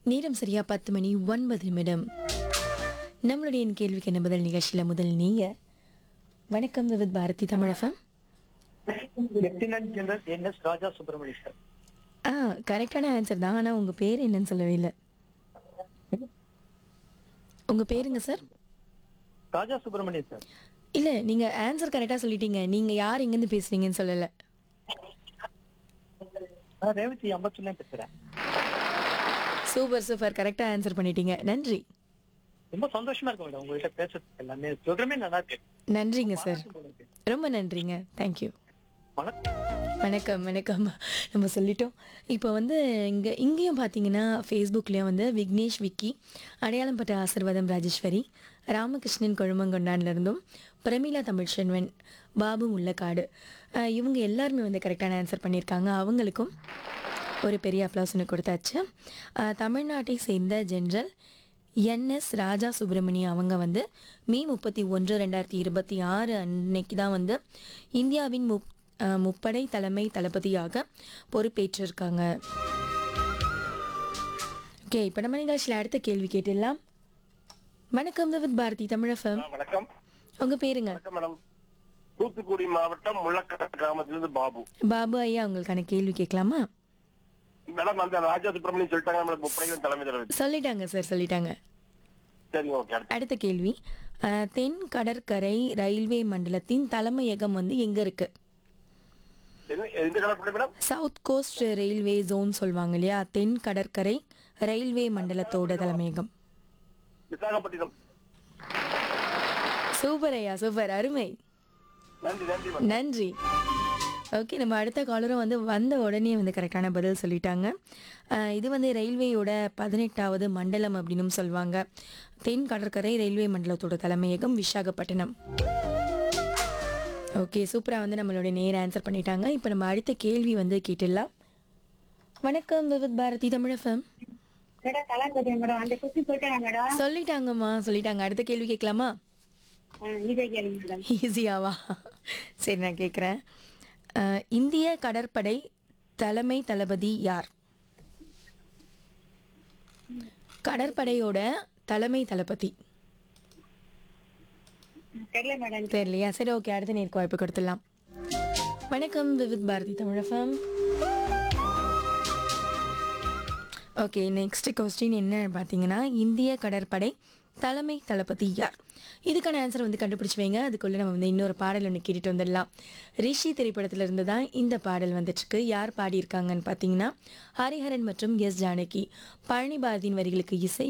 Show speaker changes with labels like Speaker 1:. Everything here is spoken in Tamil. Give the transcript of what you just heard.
Speaker 1: நேரம் சரியா பத்து மணி ஒன்பது நிமிடம் நம்மளுடைய என் கேள்விக்கு என்ன பதில் நிகழ்ச்சியில் முதல் நீங்க வணக்கம் Vividh Bharati Tamilagam
Speaker 2: lieutenant general N S Raja Subramania sir
Speaker 1: ஆ கரெக்டான ஆன்சர் தான் ஆனால் உங்கள் பேர் என்னன்னு சொல்லவே இல்லை உங்கள் பேருங்க சார்
Speaker 2: ராஜா சுப்பிரமணியன் சார்
Speaker 1: இல்லை நீங்கள் ஆன்சர் கரெக்டாக சொல்லிட்டீங்க நீங்கள் யார் எங்கேருந்து பேசுறீங்கன்னு சொல்லலை
Speaker 2: நான் ரேவதி அம்பத்துலேயும் பேசுறேன்
Speaker 1: சூப்பர் சூப்பர் கரெக்டாக ஆன்சர் பண்ணிட்டீங்க நன்றி
Speaker 2: ரொம்ப சந்தோஷமா இருக்கு மேடம் உங்ககிட்ட பேசுறதுக்கு எல்லாமே ப்ரோக்ராமே நல்லா இருக்கு
Speaker 1: நன்றிங்க சார் ரொம்ப நன்றிங்க தேங்க்யூ
Speaker 2: வணக்கம்
Speaker 1: வணக்கம் வணக்கம் நம்ம சொல்லிட்டோம் இப்போ வந்து இங்கே இங்கேயும் பார்த்தீங்கன்னா ஃபேஸ்புக்லேயும் வந்து விக்னேஷ் விக்கி அடையாளம் பட்ட ஆசிர்வாதம் ராஜேஸ்வரி ராமகிருஷ்ணன் கொழுமங்கொண்டான்லேருந்தும் பிரமிளா தமிழ்ச்செல்வன் பாபு முள்ளக்காடு அஹ் இவங்க எல்லாருமே வந்து கரெக்டான ஆன்சர் பண்ணியிருக்காங்க அவங்களுக்கும் ஒரு பெரிய அப்ளாஸ்னு கொடுத்தாச்சு அஹ் தமிழ்நாட்டை சேர்ந்த ஜென்ரல் என்எஸ் ராஜா சுப்பிரமணியம் அவங்க வந்து மே முப்பத்தி ஒன்று ரெண்டாயிரத்தி இருபத்தி ஆறு அன்னைக்கு தான் வந்து இந்தியாவின் முப் அஹ் முப்படை தலைமை தளபதியாக பொறுப்பேற்றிருக்காங்க ஓகே இப்போ நம்ம நிகழ்ச்சியில் அடுத்த கேள்வி கேட்டுடலாம் வணக்கம் வித் பாரதி தமிழஃபம்
Speaker 3: ஆ, வணக்கம்
Speaker 1: உங்கள் பேருங்க
Speaker 3: வணக்கம் மேடம் தூத்துக்குடி மாவட்டம் முள்ளக்காடு கிராமத்திலிருந்து பாபு
Speaker 1: பாபு ஐயா உங்களுக்கான கேள்வி கேட்கலாமா
Speaker 3: மேடம் அந்த ராஜா சுப்பிரமணியம் சொல்லிட்டாங்க நம்மளுக்கு முப்படைகளின் தலைமை தளபதி
Speaker 1: சொல்லிட்டாங்க சார் சொல்லிட்டாங்க
Speaker 3: சரி ஓகே அடுத்து
Speaker 1: அடுத்த கேள்வி அஹ், தென் கடற்கரை ரயில்வே மண்டலத்தின் தலைமையகம் வந்து எங்க இருக்கு
Speaker 3: என்ன- எந்த கலப்பட madam
Speaker 1: South Coast Railway zone சொல்லுவாங்க இல்லையா தென் கடற்கரை ரயில்வே மண்டலத்தோட தலைமையகம்
Speaker 3: விசாகப்பட்டினம்
Speaker 1: சூப்பர் ஐயா சூப்பர் அருமை
Speaker 3: நன்றி நன்றி மேடம்
Speaker 1: நன்றி ஓகே நம்ம அடுத்த காலரும் வந்து வந்த உடனே வந்து கரெக்டான பதில் சொல்லிட்டாங்க அஹ், இது வந்து ரயில்வேயோட பதினெட்டாவது மண்டலம் அப்படின்னு சொல்லுவாங்க தென் கடற்கரை ரயில்வே மண்டலத்தோட தலைமையகம் விசாகப்பட்டினம் ஓகே சூப்பராக வந்து நம்மளுடைய நேர் ஆன்சர் பண்ணிட்டாங்க இப்போ நம்ம அடுத்த கேள்வி வந்து கேட்டுடலாம் வணக்கம் விவித் பாரதி தமிழகம்
Speaker 4: மேடம் நல்லா தெரியும் மேடம் அந்த குச்சி போயிட்டாங்க மேடம்
Speaker 1: சொல்லிட்டாங்கம்மா சொல்லிட்டாங்க அடுத்த கேள்வி கேட்கலாமா
Speaker 4: ஆ, இதை கேளுங்க மேடம்
Speaker 1: ஈஸியாவா சரி நான் கேட்குறேன் இந்திய கடற்படை தலைமை தளபதி யார் கடற்படையோட தலைமை தளபதி
Speaker 4: தெரியல மேடம்
Speaker 1: தெரியலையா சரி ஓகே அடுத்த நேருக்கு வாய்ப்பு கொடுத்துடலாம் வணக்கம் Vividh Bharati Tamilagam okay next question என்ன பார்த்தீங்கன்னா இந்திய கடற்படை தலைமை தளபதி யார் இதுக்கான ஆன்சர் வந்து கண்டுபிடிச்சு வைங்க அதுக்குள்ளே நம்ம வந்து இன்னொரு பாடல் ஒன்று கேட்டுட்டு வந்துடலாம் ரிஷி திரைப்படத்துல இருந்து தான் இந்த பாடல் வந்துட்டுருக்கு யார் பாடியிருக்காங்கன்னு பார்த்தீங்கன்னா ஹரிஹரன் மற்றும் எஸ் ஜானகி பழனி பாரதியின் வரிகளுக்கு இசை